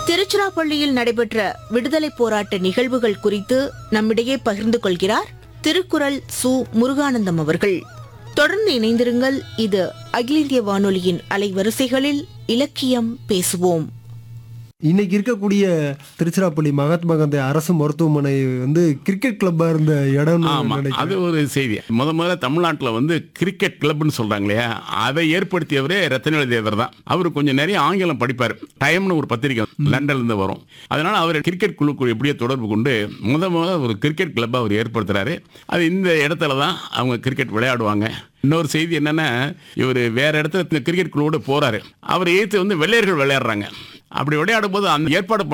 திருச்சிராப்பள்ளியில் நடைபெற்ற விடுதலை போராட்ட நிகழ்வுகள் குறித்து நம்மிடையே பகிர்ந்து கொள்கிறார் திருக்குறள் சு முருகானந்தம் அவர்கள் தொடர்ந்து இணைந்திருங்கள் இது அகில இந்திய வானொலியின் அலைவரிசைகளில் இலக்கியம் பேசுவோம் இன்னைக்கு இருக்கக்கூடிய திருச்சிராப்பள்ளி மகாத்மா காந்தி அரசு மருத்துவமனை வந்து கிரிக்கெட் கிளப்பா இருந்த இடம்னு ஆமா அது நினைக்கிறேன் ஒரு செய்தி முத முதல்ல தமிழ்நாட்டுல வந்து கிரிக்கெட் கிளப்னு சொல்றாங்க இல்லையா அதை ஏற்படுத்தியவரே ரத்தனவேலு தேவர் தான் அவர் கொஞ்சம் நிறைய ஆங்கிலம் படிப்பார் டைம்னு ஒரு பத்திரிக்கை லண்டன்ல இருந்து வரும் அதனால அவர் கிரிக்கெட் குழுக்கு எப்படியோ தொடர்பு கொண்டு முத முத ஒரு கிரிக்கெட் கிளப் அவர் ஏற்படுத்துறாரு அது இந்த இடத்துல தான் அவங்க கிரிக்கெட் விளையாடுவாங்க இன்னொரு செய்தி என்னன்னா இவர் வேற இடத்துல கிரிக்கெட் குழுவோட போறாரு அவர் ஏத்து வந்து வெள்ளையர்கள் விளையாடுறாங்க அப்படி விளையாடும் போது அந்த ஏற்பாடு